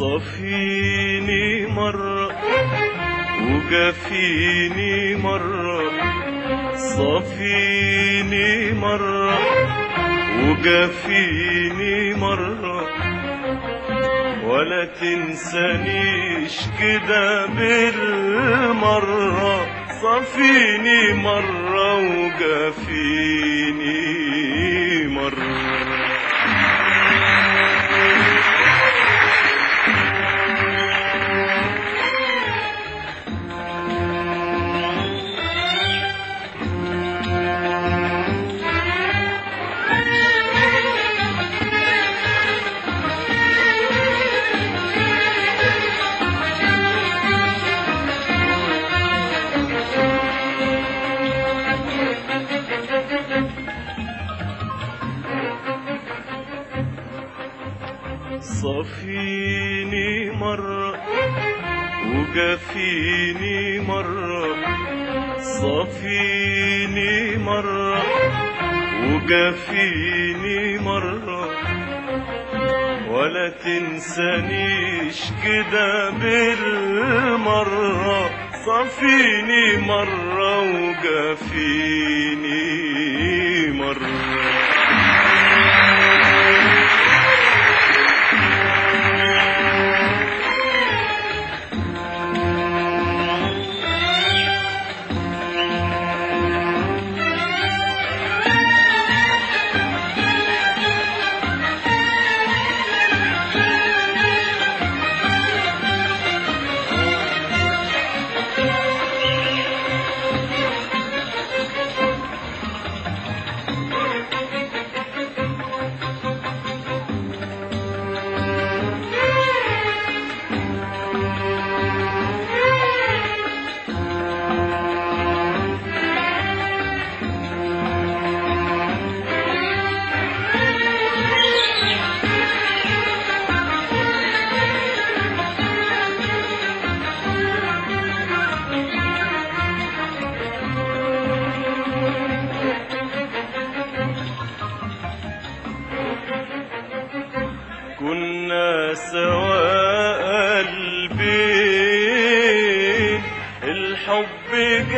صفيني مرة وجفيني مرة صفيني مرة وجفيني مرة ولا تنسانيش كده بالمرة صفيني مرة وجفيني مرة صفيني مرة وجفيني مرة صفيني مرة وجفيني مرة ولا تنسانيش كده بالمرة صفيني مرة وجفيني مرة كنا سوا قلبين الحب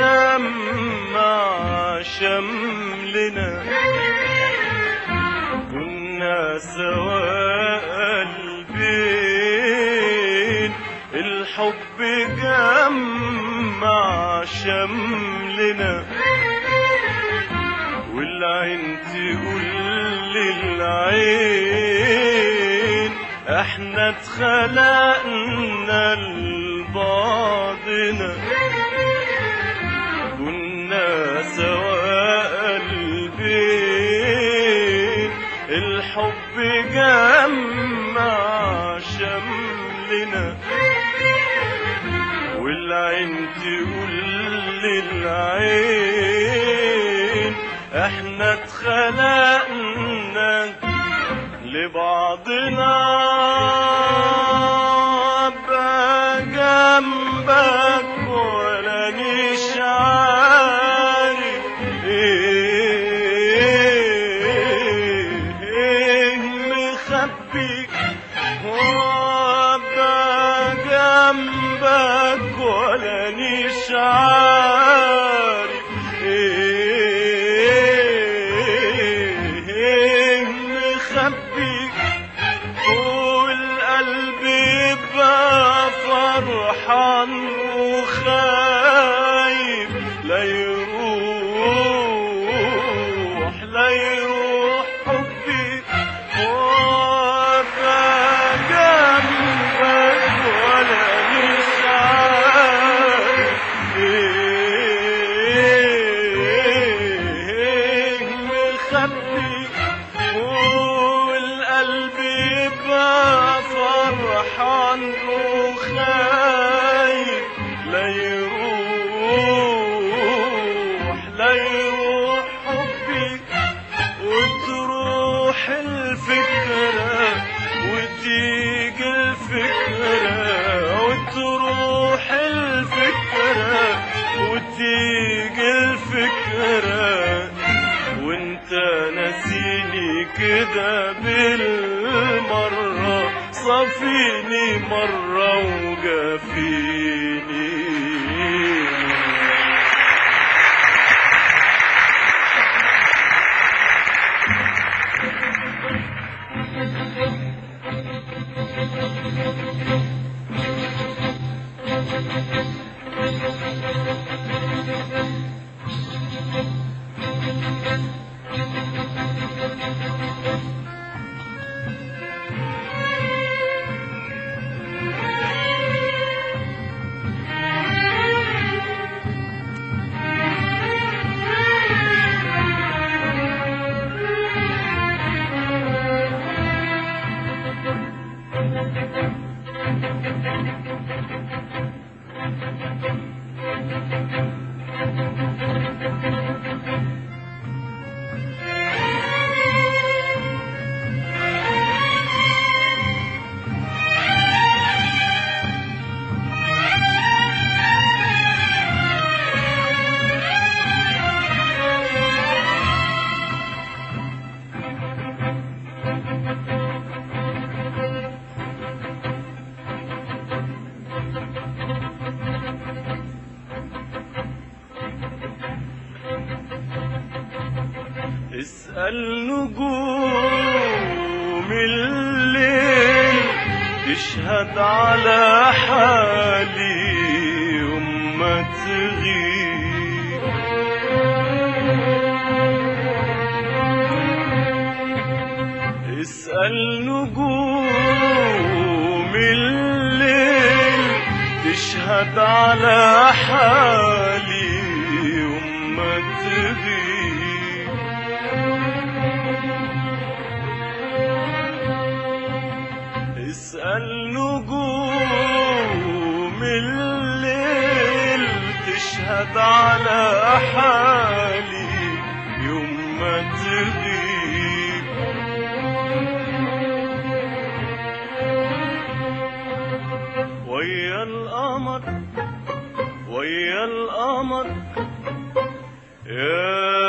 جمع شملنا كنا سوا قلبين الحب جمع شملنا والعين تقول للعين احنا اتخلقنا لبعضنا كنا سوا قلبين الحب جمع شملنا والعين تقول للعين احنا اتخلقنا لبعضنا ابقى جنبك ولا مش عارف ايه ايه مخبيك وابقى جنبك ولا مش عارف ايه ايه مخبيك والقلب يبقى فرحان وخايف لا يروح لا يروح حبي وابقى جنبك ولا مش عارف ايه مخبي والقلب يبقى فرحان وخايف لا يروح لا يروح حبي وتروح الفكرة وتيجي الفكرة وتروح الفكرة وتيجي الفكرة وانت ناسيني كده بالمرة صافيني مرة وجافيني اسأل نجوم الليل تشهد على حالي يوم ما تغيب اسأل نجوم الليل تشهد على حالي يوم ما تغيب اسأل نجوم الليل تشهد على حالي يوم ما تغيب ويا القمر ويا القمر يا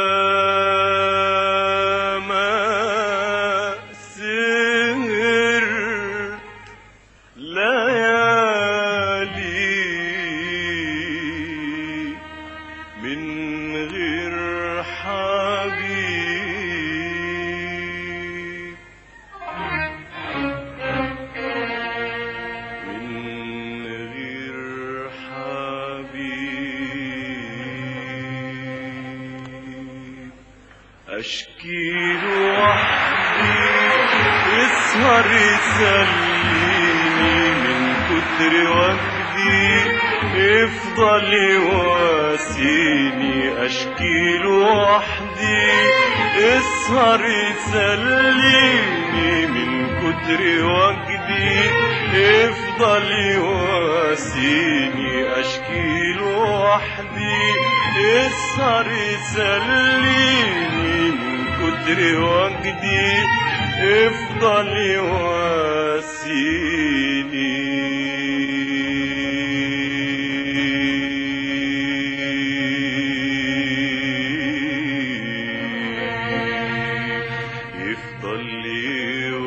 ما سهرت ليالي من غير حبيب من غير حبيب أشكي له وحدي يسهر يسليني من كتر وجدي يفضل يواسيني أشكي له وحدي يسهر يسليني من كتر وجدي يفضل يواسيني أشكي له وحدي يسهر يسليني من كتر وجدي يفضل يواسيني يفضل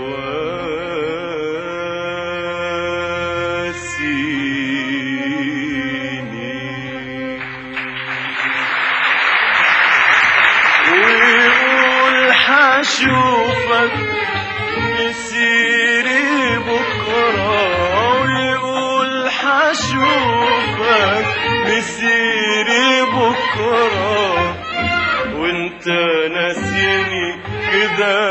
يواسيني ويقول حشوفك مسيري بكرة ويقول حشوفك مسيري بكرة وانت ناسيني كده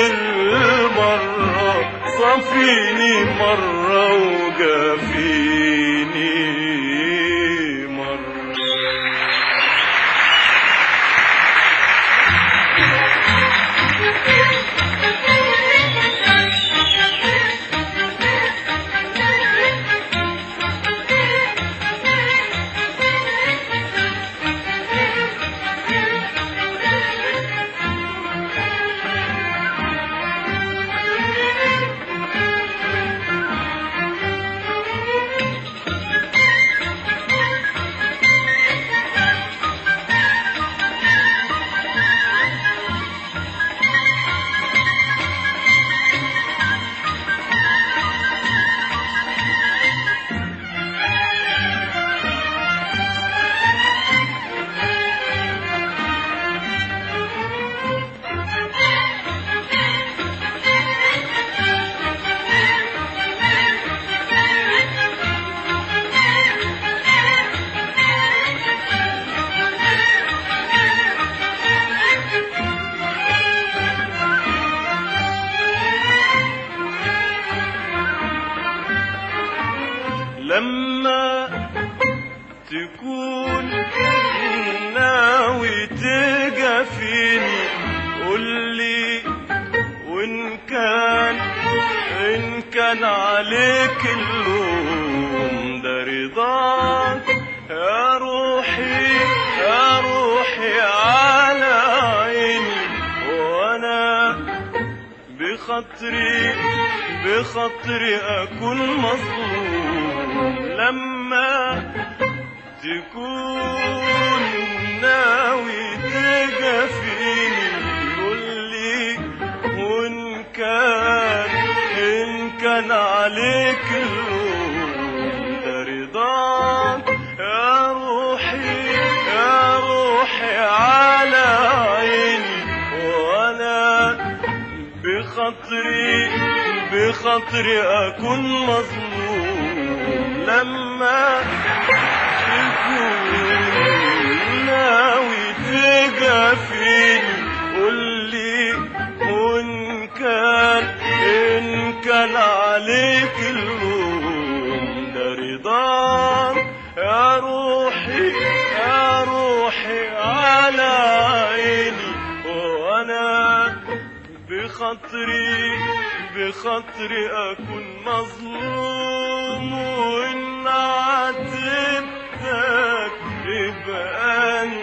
بالمرة صفيني مرة وجافيني مرة تكون ناوي تجافيني قولي وإن كان إن كان عليك اللوم ده رضاك يا روحي يا روحي على عيني وأنا بخاطري بخاطري أكون مظلوم لما تكون ناوي تجافيني قولي وإن كان إن كان عليك اللوم ده رضاك يا روحي يا روحي على عيني وأنا بخاطري بخاطري أكون مظلوم لما تكون ناوي تجافيني قولي وإن كان إن كان عليك اللوم ده رضاك يا روحي يا روحي على عيني وأنا بخاطري بخاطري أكون مظلوم وإن عاتبتك يبقى